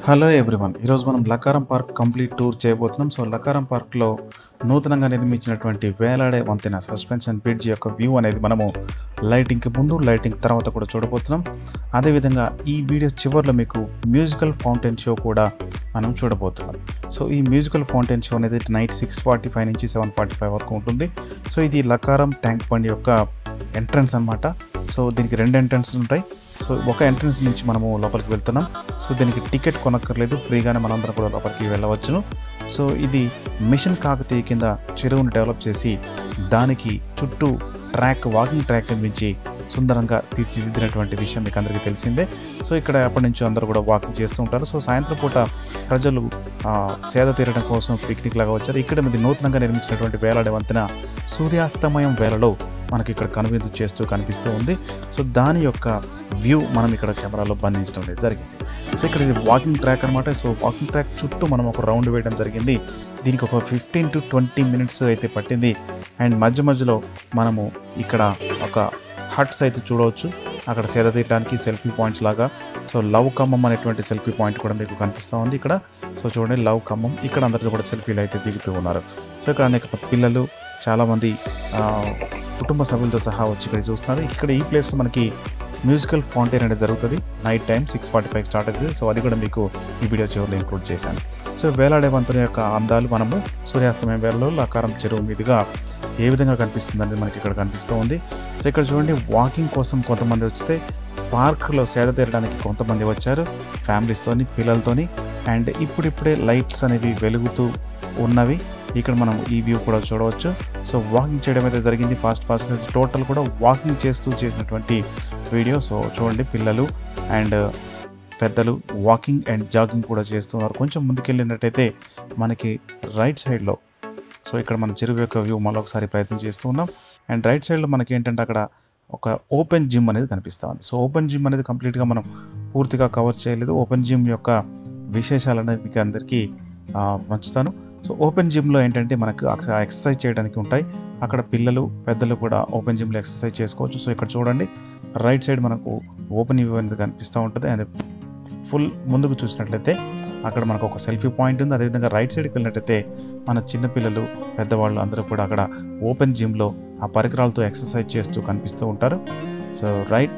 hello everyone ఈరోజు మనం Lakaram park complete tour చేయబోతున్నాం సో లకారం పార్క్లో నూతనంగా నిర్మించినటువంటి వేలాడే వంతెన సస్పెన్షన్ బ్రిడ్జ్ యొక్క వ్యూ అనేది మనము లైటింగ్కి ముందు లైటింగ్ తర్వాత కూడా చూడబోతున్నాం అదేవిధంగా ఈ వీడియో చివరిలో మీకు మ్యూజికల్ ఫౌంటైన్ షో కూడా మనం చూడబోతున్నాం సో ఈ మ్యూజికల్ ఫౌంటైన్ షో అనేది నైట్ సిక్స్ ఫార్టీ ఫైవ్ నుంచి సెవెన్ ఫార్టీ ఫైవ్ వరకు ఉంటుంది సో ఇది లకారం ట్యాంక్ బండ్ యొక్క ఎంట్రన్స్ అన్నమాట సో దీనికి రెండు ఎంట్రన్స్ ఉంటాయి సో ఒక ఎంట్రన్స్ నుంచి మనము లోపలికి వెళ్తున్నాం సో దీనికి టికెట్ కొనక్కర్లేదు ఫ్రీగానే మనందరం కూడా లోపలికి వెళ్ళవచ్చును సో ఇది మిషన్ కాకతీయ కింద చెరువును డెవలప్ చేసి దానికి చుట్టూ ట్రాక్ వాకింగ్ ట్రాక్ నిర్మించి సుందరంగా తీర్చిదిద్దినటువంటి విషయం మీకు అందరికీ తెలిసిందే సో ఇక్కడ ఎప్పటి నుంచో అందరూ కూడా వాకింగ్ చేస్తూ ఉంటారు సో సాయంత్రం పూట ప్రజలు ఆ, సేద తీరడం కోసం పిక్నిక్ లాగా వచ్చారు ఇక్కడ ఇది నూతనంగా నిర్మించినటువంటి వేలాడే వంతెన సూర్యాస్తమయం వేళలో మనకి ఇక్కడ కనువిందు చేస్తూ కనిపిస్తూ ఉంది సో దాని యొక్క వ్యూ మనం ఇక్కడ కెమెరాలో బంధించడం అనేది జరిగింది సో ఇక్కడ ఇది వాకింగ్ ట్రాక్ అనమాట సో వాకింగ్ ట్రాక్ చుట్టూ మనం ఒక రౌండ్ వేయడం జరిగింది దీనికి ఒక ఫిఫ్టీన్ టు ట్వంటీ మినిట్స్ అయితే పట్టింది అండ్ మధ్య మధ్యలో మనము ఇక్కడ ఒక హట్స్ అయితే చూడవచ్చు అక్కడ సేద తీయడానికి సెల్ఫీ పాయింట్స్ లాగా సో లవ్ ఖమ్మం అనేటువంటి సెల్ఫీ పాయింట్ కూడా మీకు కనిపిస్తూ ఉంది ఇక్కడ సో చూడండి లవ్ ఖమ్మం ఇక్కడ అందరితో కూడా సెల్ఫీలు అయితే దిగుతూ ఉన్నారు సో ఇక్కడ అనేక పిల్లలు చాలామంది ఆ, కుటుంబ సభ్యులతో సహా వచ్చి ఇక్కడ చూస్తున్నారు ఇక్కడ ఈ ప్లేస్ మనకి మ్యూజికల్ ఫౌంటైన్ అనేది జరుగుతుంది night time six forty five start అవుతుంది సో అది కూడా మీకు ఈ వీడియో చివరిలో ఇంక్లూడ్ చేశాను సో వేలాడే వంతెన యొక్క అందాలు మనము సూర్యాస్తమయం వేళలో లకారం చెరువు మీదుగా ఏ విధంగా కనిపిస్తుంది అనేది మనకి ఇక్కడ కనిపిస్తూ ఉంది సో ఇక్కడ చూడండి వాకింగ్ కోసం కొంతమంది వస్తే పార్క్లో సేద తీరడానికి కొంతమంది వచ్చారు ఫ్యామిలీస్తోని పిల్లలతోని అండ్ ఇప్పుడిప్పుడే లైట్స్ అనేవి వెలుగుతూ ఉన్నవి ఇక్కడ మనం ఈ వ్యూ కూడా చూడవచ్చు సో వాకింగ్ చేయడం అయితే జరిగింది ఫాస్ట్ ఫాస్ట్గా టోటల్ కూడా వాకింగ్ చేస్తూ చేసినటువంటి వీడియో సో చూడండి పిల్లలు అండ్ పెద్దలు వాకింగ్ అండ్ జాగింగ్ కూడా చేస్తున్నారు కొంచెం ముందుకెళ్ళినట్టయితే మనకి రైట్ సైడ్లో సో ఇక్కడ మన చెరువు యొక్క వ్యూ మరొకసారి ప్రయత్నం చేస్తూ ఉన్నాం అండ్ రైట్ సైడ్లో మనకి ఏంటంటే అక్కడ ఒక ఓపెన్ జిమ్ అనేది కనిపిస్తూ ఉంది సో ఓపెన్ జిమ్ అనేది కంప్లీట్గా మనం పూర్తిగా కవర్ చేయలేదు ఓపెన్ జిమ్ యొక్క విశేషాలు అనేది మీకు అందరికీ ఆ, పంచుతాను సో ఓపెన్ జిమ్లో ఏంటంటే మనకు అక్స- ఎక్సర్సైజ్ చేయడానికి ఉంటాయి అక్కడ పిల్లలు పెద్దలు కూడా ఓపెన్ జిమ్లో ఎక్సర్సైజ్ చేసుకోవచ్చు సో ఇక్కడ చూడండి రైట్ సైడ్ మనకు ఓపెన్ వ్యూ అనేది కనిపిస్తూ ఉంటుంది అండ్ ఫుల్ ముందుకు చూసినట్లయితే అక్కడ మనకు ఒక సెల్ఫీ పాయింట్ ఉంది అదేవిధంగా రైట్ సైడ్కి వెళ్ళినట్టయితే మన చిన్నపిల్లలు పెద్దవాళ్ళు అందరూ కూడా అక్కడ ఓపెన్ జిమ్లో ఆ పరికరాలతో ఎక్సర్సైజ్ చేస్తూ కనిపిస్తూ ఉంటారు సో రైట్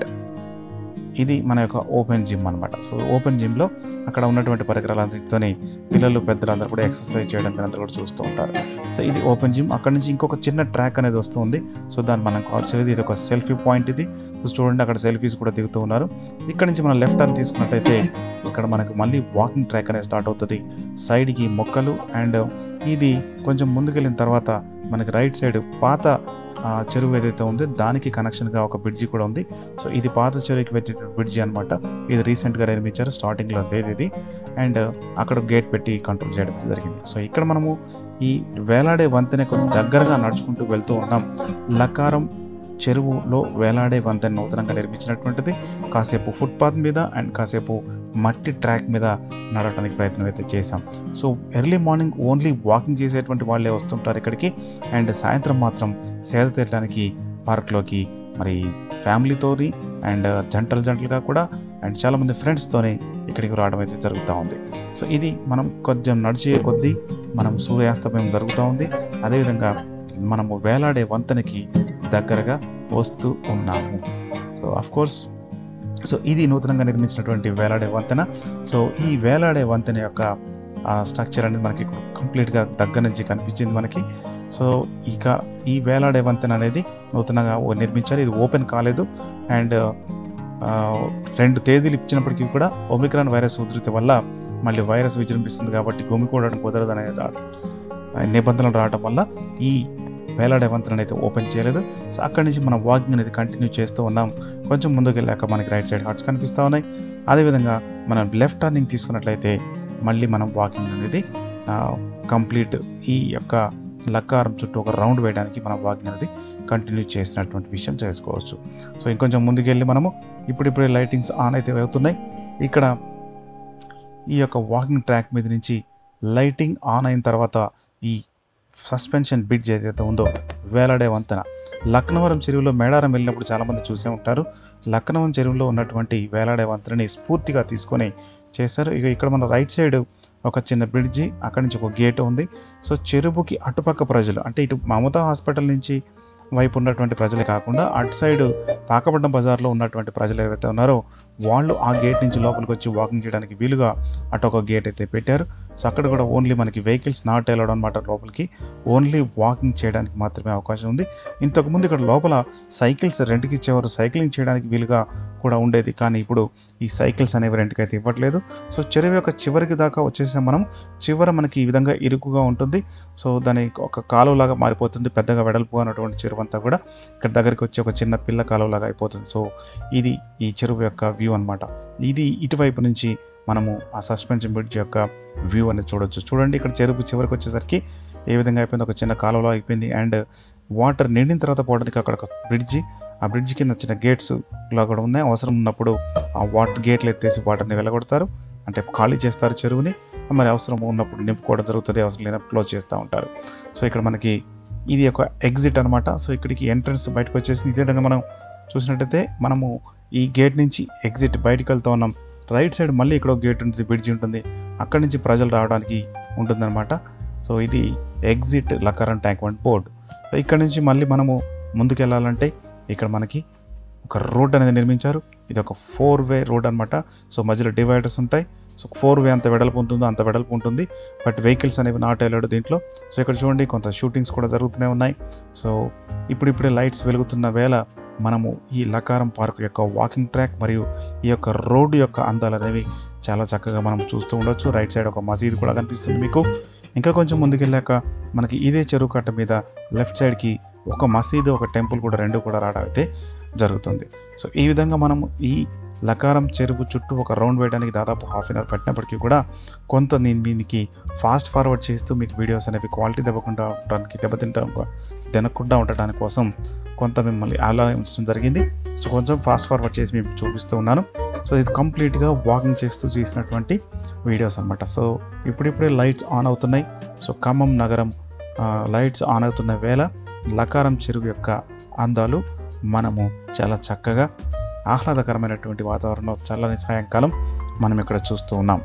ఇది మన యొక్క ఓపెన్ జిమ్ అనమాట సో ఓపెన్ జిమ్లో అక్కడ ఉన్నటువంటి పరికరాలన్నిటితోని పిల్లలు పెద్దలు అందరూ కూడా ఎక్సర్సైజ్ చేయడం మీరు అందరూ కూడా చూస్తూ ఉంటారు సో ఇది ఓపెన్ జిమ్ అక్కడ నుంచి ఇంకొక చిన్న ట్రాక్ అనేది వస్తుంది సో దాన్ని మనం కాల్ చేయలేదు ఇది ఒక సెల్ఫీ పాయింట్ ఇది సో చూడండి అక్కడ సెల్ఫీస్ కూడా దిగుతూ ఉన్నారు ఇక్కడ నుంచి మనం లెఫ్ట్ టర్న్ తీసుకున్నట్టయితే ఇక్కడ మనకు మళ్ళీ వాకింగ్ ట్రాక్ అనేది స్టార్ట్ అవుతుంది సైడ్కి మొక్కలు అండ్ ఇది కొంచెం ముందుకెళ్ళిన తర్వాత మనకి రైట్ సైడ్ పాత ఆ, చెరువు ఏదైతే ఉందో దానికి కనెక్షన్గా ఒక బ్రిడ్జి కూడా ఉంది సో ఇది పాత చెరువుకి పెట్టిన బ్రిడ్జి అనమాట ఇది రీసెంట్గా నిర్మించారు స్టార్టింగ్లో లేదు ఇది అండ్ అక్కడ గేట్ పెట్టి కంట్రోల్ చేయడం జరిగింది సో ఇక్కడ మనము ఈ వేలాడే వంతెనకు దగ్గరగా నడుచుకుంటూ వెళ్తూ ఉన్నాం లకారం చెరువులో వేలాడే వంతెన నూతనంగా నిర్మించినటువంటిది కాసేపు ఫుట్పాత్ మీద అండ్ కాసేపు మట్టి ట్రాక్ మీద నడవడానికి ప్రయత్నం అయితే చేశాం so early morning only walking చేసేటువంటి వాళ్ళే వస్తుంటారు ఇక్కడికి అండ్ సాయంత్రం మాత్రం సేద తీరడానికి పార్క్లోకి మరి ఫ్యామిలీతోని అండ్ జంటలు జంటలుగా కూడా అండ్ చాలామంది ఫ్రెండ్స్తోని ఇక్కడికి రావడం అయితే జరుగుతూ ఉంది సో ఇది మనం కొంచెం నడిచే కొద్దీ మనం సూర్యాస్తమయం జరుగుతూ ఉంది అదేవిధంగా మనము వేలాడే వంతెనకి దగ్గరగా వస్తూ ఉన్నాము సో అఫ్ కోర్స్ సో ఇది నూతనంగా నిర్మించినటువంటి వేలాడే వంతెన సో ఈ వేలాడే వంతెన యొక్క స్ట్రక్చర్ అనేది మనకి కంప్లీట్గా దగ్గర నుంచి కనిపించింది మనకి సో ఇక ఈ వేలాడే వంతెన అనేది నూతనంగా ఓ- నిర్మించారు ఇది ఓపెన్ కాలేదు అండ్ ఆ, రెండు తేదీలు ఇచ్చినప్పటికీ కూడా ఒమిక్రాన్ వైరస్ ఉధృతి వల్ల మళ్ళీ వైరస్ విజృంభిస్తుంది కాబట్టి గుమికూడడం కుదరదు అనే రా- నిబంధనలు రావడం వల్ల ఈ వేలాడే వంతెన అయితే ఓపెన్ చేయలేదు సో అక్కడి నుంచి మనం వాకింగ్ అనేది కంటిన్యూ చేస్తూ ఉన్నాం కొంచెం ముందుకు వెళ్ళాక మనకి రైట్ సైడ్ హార్ట్స్ కనిపిస్తూ ఉన్నాయి అదేవిధంగా మనం లెఫ్ట్ టర్నింగ్ తీసుకున్నట్లయితే మళ్ళీ మనం వాకింగ్ అనేది కంప్లీట్ ఈ యొక్క లక్కారం చుట్టూ ఒక రౌండ్ వేయడానికి మనం వాకింగ్ అనేది కంటిన్యూ చేసినటువంటి విషయం చేసుకోవచ్చు సో ఇంకొంచెం ముందుకెళ్ళి మనము ఇప్పుడిప్పుడే లైటింగ్స్ ఆన్ అయితే అవుతున్నాయి ఇక్కడ ఈ యొక్క వాకింగ్ ట్రాక్ మీద నుంచి లైటింగ్ ఆన్ అయిన తర్వాత ఈ సస్పెన్షన్ బ్రిడ్జ్ ఏదైతే ఉందో వేలాడే వంతెన లక్నవరం చెరువులో మేడారం వెళ్ళినప్పుడు చాలామంది చూసే ఉంటారు లక్నవరం చెరువులో ఉన్నటువంటి వేలాడే వంతెనని స్ఫూర్తిగా తీసుకొని చేశారు ఇక ఇక్కడ మన రైట్ సైడ్ ఒక చిన్న బ్రిడ్జి అక్కడి నుంచి ఒక గేట్ ఉంది సో చెరువుకి అటుపక్క ప్రజలు అంటే ఇటు మమతా హాస్పిటల్ నుంచి వైపు ఉన్నటువంటి ప్రజలే కాకుండా అటు సైడ్ పాకపట్నం బజార్లో ఉన్నటువంటి ప్రజలు ఎవరైతే ఉన్నారో వాళ్ళు ఆ గేట్ నుంచి లోపలికి వచ్చి వాకింగ్ చేయడానికి వీలుగా అటు ఒక గేట్ అయితే పెట్టారు సో అక్కడ కూడా ఓన్లీ మనకి వెహికల్స్ నాట్ అలౌడ్ అనమాట లోపలికి ఓన్లీ వాకింగ్ చేయడానికి మాత్రమే అవకాశం ఉంది ఇంతకుముందు ఇక్కడ లోపల సైకిల్స్ రెంట్కి ఇచ్చేవారు సైక్లింగ్ చేయడానికి వీలుగా కూడా ఉండేది కానీ ఇప్పుడు ఈ సైకిల్స్ అనేవి రెంట్కి అయితే ఇవ్వట్లేదు సో చెరువు యొక్క చివరికి దాకా వచ్చేసాం మనం చివర మనకి ఈ విధంగా ఇరుకుగా ఉంటుంది సో దాని ఒక కాలువలాగా మారిపోతుంది పెద్దగా వెడల్పు అన్నటువంటి చెరువు అంతా కూడా ఇక్కడ దగ్గరికి వచ్చి ఒక చిన్న పిల్ల కాలువలాగా అయిపోతుంది సో ఇది ఈ చెరువు యొక్క వ్యూ అన్నమాట ఇది ఇటువైపు నుంచి మనము ఆ సస్పెన్షన్ బ్రిడ్జ్ యొక్క వ్యూ అనేది చూడొచ్చు చూడండి ఇక్కడ చెరువు చివరికి వచ్చేసరికి ఏ విధంగా అయిపోయింది ఒక చిన్న కాలువలో అయిపోయింది అండ్ వాటర్ నిండిన తర్వాత పోవడానికి అక్కడ ఒక బ్రిడ్జి ఆ బ్రిడ్జ్ కింద చిన్న గేట్స్ ఇలా కూడా ఉన్నాయి అవసరం ఉన్నప్పుడు ఆ వాటర్ గేట్లు ఎత్తేసి వాటర్ని వెళ్ళగొడతారు అంటే ఖాళీ చేస్తారు చెరువుని మరి అవసరం ఉన్నప్పుడు నింపుకోవడం జరుగుతుంది అవసరం లేనప్పుడు క్లోజ్ చేస్తూ ఉంటారు సో ఇక్కడ మనకి ఇది ఒక ఎగ్జిట్ అనమాట సో ఇక్కడికి ఎంట్రన్స్ బయటకు వచ్చేసి ఇదే విధంగా మనం చూసినట్టయితే మనము ఈ గేట్ నుంచి ఎగ్జిట్ బయటకు వెళ్తూ ఉన్నాం రైట్ సైడ్ మళ్ళీ ఇక్కడ ఒక గేట్ ఉంటుంది బ్రిడ్జ్ ఉంటుంది అక్కడి నుంచి ప్రజలు రావడానికి ఉంటుందన్నమాట సో ఇది ఎగ్జిట్ లకరన్ ట్యాంక్ వంటి బోర్డు సో ఇక్కడ నుంచి మళ్ళీ మనము ముందుకు వెళ్ళాలంటే ఇక్కడ మనకి ఒక రోడ్ అనేది నిర్మించారు ఇది ఒక ఫోర్ వే రోడ్ అనమాట సో మధ్యలో డివైడర్స్ ఉంటాయి సో ఫోర్ వే అంత వెడల్పు ఉంటుందో అంత వెడల్పు ఉంటుంది బట్ వెహికల్స్ అనేవి నాట్ వెళ్ళాడు దీంట్లో సో ఇక్కడ చూడండి కొంత షూటింగ్స్ కూడా జరుగుతూనే ఉన్నాయి సో ఇప్పుడిప్పుడే లైట్స్ వెలుగుతున్న వేళ మనము ఈ లకారం పార్క్ యొక్క వాకింగ్ ట్రాక్ మరియు ఈ యొక్క రోడ్డు యొక్క అందాలు అనేవి చాలా చక్కగా మనం చూస్తూ ఉండొచ్చు రైట్ సైడ్ ఒక మసీద్ కూడా కనిపిస్తుంది మీకు ఇంకా కొంచెం ముందుకెళ్ళాక మనకి ఇదే చెరువు కట్ట మీద లెఫ్ట్ సైడ్కి ఒక మసీదు ఒక టెంపుల్ కూడా రెండు కూడా రావడం అయితే జరుగుతుంది సో ఈ విధంగా మనం ఈ లకారం చెరువు చుట్టూ ఒక రౌండ్ వేయడానికి దాదాపు హాఫ్ అన్ అవర్ పట్టినప్పటికీ కూడా కొంత నేను దీనికి ఫాస్ట్ ఫార్వర్డ్ చేస్తూ మీకు వీడియోస్ అనేవి క్వాలిటీ దెబ్బకుండా ఉండడానికి దెబ్బతింటా తినకుండా ఉండటానికి కోసం కొంత మిమ్మల్ని అలా ఉంచడం జరిగింది సో కొంచెం ఫాస్ట్ ఫార్వర్డ్ చేసి మీకు చూపిస్తూ ఉన్నాను సో ఇది కంప్లీట్గా వాకింగ్ చేస్తూ చేసినటువంటి వీడియోస్ అనమాట సో ఇప్పుడిప్పుడే లైట్స్ ఆన్ అవుతున్నాయి సో ఖమ్మం నగరం లైట్స్ ఆన్ అవుతున్న వేళ లకారం చెరువు యొక్క అందాలు మనము చాలా చక్కగా ఆహ్లాదకరమైనటువంటి వాతావరణం చల్లని సాయంకాలం మనం ఇక్కడ చూస్తూ ఉన్నాం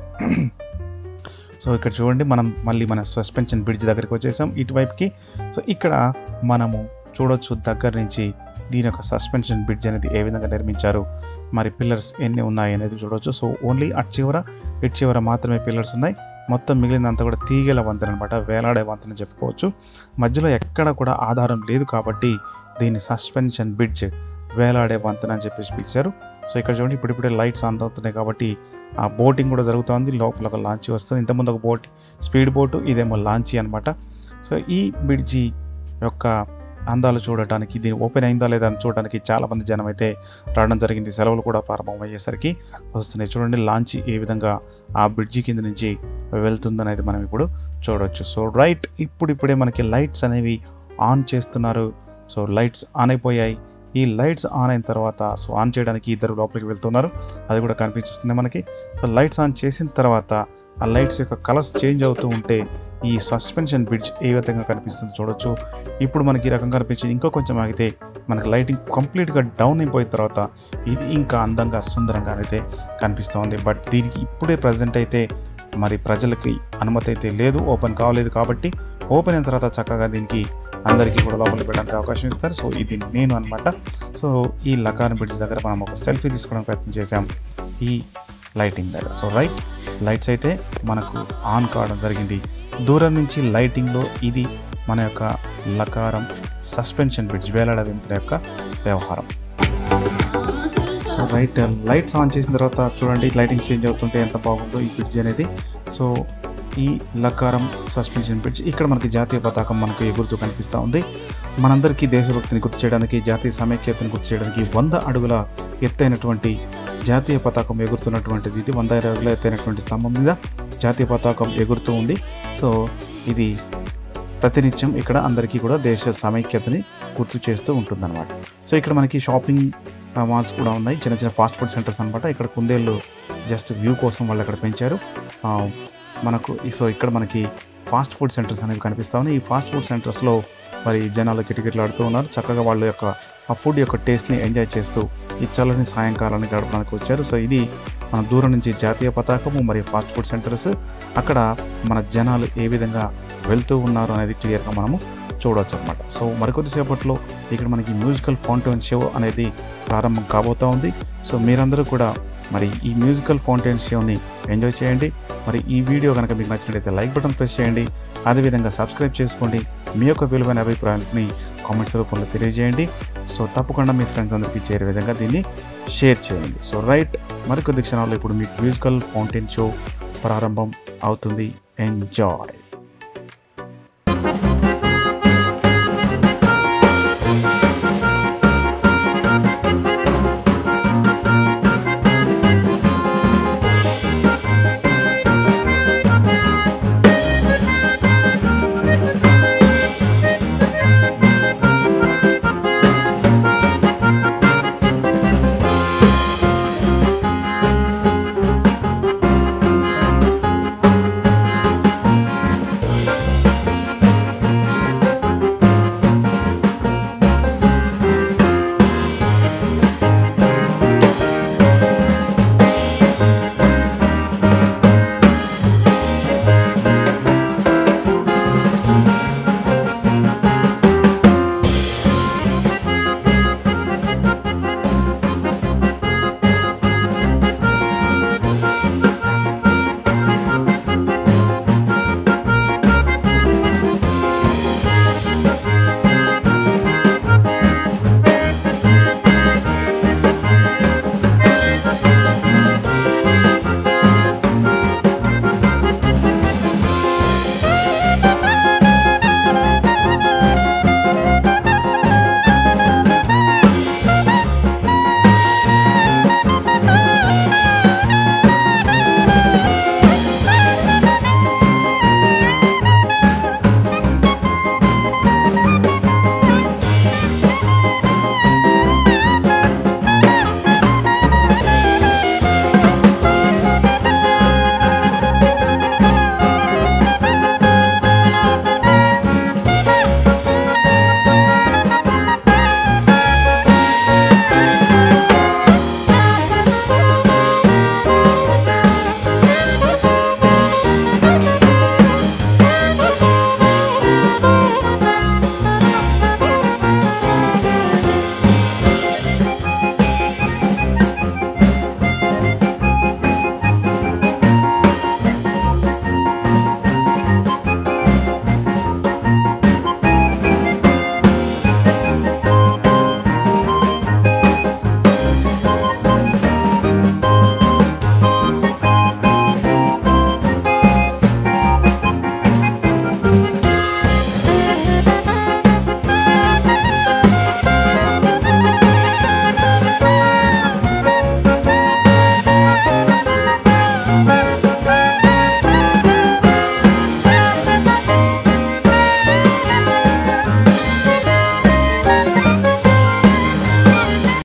సో ఇక్కడ చూడండి మనం మళ్ళీ మన సస్పెన్షన్ బ్రిడ్జ్ దగ్గరికి వచ్చేసాం ఇటువైపుకి సో ఇక్కడ మనము చూడొచ్చు దగ్గర నుంచి దీని యొక్క సస్పెన్షన్ బ్రిడ్జ్ అనేది ఏ విధంగా నిర్మించారు మరి పిల్లర్స్ ఎన్ని ఉన్నాయి అనేది చూడొచ్చు సో ఓన్లీ అటు చివర ఇటు చివర మాత్రమే పిల్లర్స్ ఉన్నాయి మొత్తం మిగిలినంతా కూడా తీగల వంతెన అనమాట వేలాడే వంతెన చెప్పుకోవచ్చు మధ్యలో ఎక్కడ కూడా ఆధారం లేదు కాబట్టి దీన్ని సస్పెన్షన్ బ్రిడ్జ్ వేలాడే వంతెన అని చెప్పేసి పిలిచారు సో ఇక్కడ చూడండి ఇప్పుడిప్పుడే లైట్స్ ఆన్ అవుతున్నాయి కాబట్టి ఆ బోటింగ్ కూడా జరుగుతుంది లోపల ఒక లాంచీ వస్తుంది ఇంతకుముందు ఒక బోట్ స్పీడ్ బోటు ఇదేమో లాంచీ అనమాట సో ఈ బ్రిడ్జి యొక్క అందాలు చూడటానికి దీని ఓపెన్ అయిందా లేదా అని చూడడానికి చాలామంది జనం అయితే రావడం జరిగింది సెలవులు కూడా ప్రారంభమయ్యేసరికి వస్తున్నాయి చూడండి లాంచ్ ఏ విధంగా ఆ బ్రిడ్జి కింద నుంచి వెళ్తుందనేది మనం ఇప్పుడు చూడవచ్చు సో రైట్ ఇప్పుడు ఇప్పుడే మనకి లైట్స్ అనేవి ఆన్ చేస్తున్నారు సో లైట్స్ ఆన్ అయిపోయాయి ఈ లైట్స్ ఆన్ అయిన తర్వాత సో ఆన్ చేయడానికి ఇద్దరు లోపలికి వెళ్తున్నారు అది కూడా కనిపిస్తుంది మనకి సో లైట్స్ ఆన్ చేసిన తర్వాత ఆ లైట్స్ యొక్క కలర్స్ చేంజ్ అవుతూ ఉంటే ఈ సస్పెన్షన్ బ్రిడ్జ్ ఏ విధంగా కనిపిస్తుంది చూడొచ్చు ఇప్పుడు మనకి ఈ రకంగా కనిపించింది ఇంకా కొంచెం ఆగితే మనకి లైటింగ్ కంప్లీట్గా డౌన్ అయిపోయిన తర్వాత ఇది ఇంకా అందంగా సుందరంగా అయితే కనిపిస్తుంది బట్ దీనికి ఇప్పుడే ప్రజెంట్ అయితే మరి ప్రజలకి అనుమతి అయితే లేదు ఓపెన్ కావలేదు కాబట్టి ఓపెన్ అయిన తర్వాత చక్కగా దీనికి అందరికీ కూడా లోపలికి పెట్టడానికి అవకాశం ఇస్తారు సో ఇది నేను అనమాట సో ఈ లకాన్ బ్రిడ్జ్ దగ్గర మనం ఒక సెల్ఫీ తీసుకోవడానికి ప్రయత్నం చేసాం ఈ లైటింగ్ దగ్గర సో రైట్ లైట్స్ అయితే మనకు ఆన్ కావడం జరిగింది దూరం నుంచి లైటింగ్లో ఇది మన యొక్క లకారం సస్పెన్షన్ బ్రిడ్జ్ వేలాడ వింత యొక్క వ్యవహారం సో రైట్ లైట్స్ ఆన్ చేసిన తర్వాత చూడండి లైటింగ్ చేంజ్ అవుతుంటే ఎంత బాగుందో ఈ బ్రిడ్జ్ అనేది సో ఈ లకారం సస్పెన్షన్ బ్రిడ్జ్ ఇక్కడ మనకి జాతీయ పతాకం మనకు ఎగురుతూ కనిపిస్తూ ఉంది మనందరికీ దేశభక్తిని గుర్తు చేయడానికి జాతీయ సమైక్యతను గుర్తు చేయడానికి వంద అడుగుల ఎత్తైనటువంటి జాతీయ పతాకం ఎగురుతున్నటువంటిది ఇది వంద అడుగుల ఎత్తైనటువంటి స్తంభం మీద జాతీయ పతాకం ఎగురుతూ ఉంది సో ఇది ప్రతినిత్యం ఇక్కడ అందరికీ కూడా దేశ సమైక్యతని గుర్తు చేస్తూ ఉంటుందన్నమాట సో ఇక్కడ మనకి షాపింగ్ మాల్స్ కూడా ఉన్నాయి చిన్న చిన్న ఫాస్ట్ ఫుడ్ సెంటర్స్ అనమాట ఇక్కడ కుందేళ్ళు జస్ట్ వ్యూ కోసం వాళ్ళు అక్కడ పెంచారు ఆ, మనకు సో ఇక్కడ మనకి ఫాస్ట్ ఫుడ్ సెంటర్స్ అనేవి కనిపిస్తా ఉన్నాయి ఈ ఫాస్ట్ ఫుడ్ సెంటర్స్లో మరి జనాలు కిటకిటలు ఆడుతూ ఉన్నారు చక్కగా వాళ్ళ యొక్క ఆ ఫుడ్ యొక్క టేస్ట్ని ఎంజాయ్ చేస్తూ ఈ చల్లని సాయంకాలాన్ని గడపడానికి వచ్చారు సో ఇది మన దూరం నుంచి జాతీయ పతాకము మరియు ఫాస్ట్ ఫుడ్ సెంటర్స్ అక్కడ మన జనాలు ఏ విధంగా వెళ్తూ ఉన్నారు అనేది క్లియర్గా మనము చూడవచ్చు అనమాట సో మరికొద్దిసేపట్లో ఇక్కడ మనకి మ్యూజికల్ ఫౌంటైన్ షో అనేది ప్రారంభం కాబోతా ఉంది సో మీరందరూ కూడా మరి ఈ మ్యూజికల్ ఫౌంటైన్ షోని ఎంజాయ్ చేయండి మరి ఈ వీడియో కనుక మీకు నచ్చినట్లయితే లైక్ బటన్ ప్రెస్ చేయండి అదేవిధంగా సబ్స్క్రైబ్ చేసుకోండి మీ యొక్క విలువైన అభిప్రాయాలని కామెంట్స్ రూపంలో తెలియజేయండి సో తప్పకుండా మీ ఫ్రెండ్స్ అందరికీ చేరే విధంగా దీన్ని షేర్ చేయండి సో రైట్ మరికొద్ది క్షణాల్లో ఇప్పుడు మీకు మ్యూజికల్ ఫౌంటైన్ షో ప్రారంభం అవుతుంది ఎంజాయ్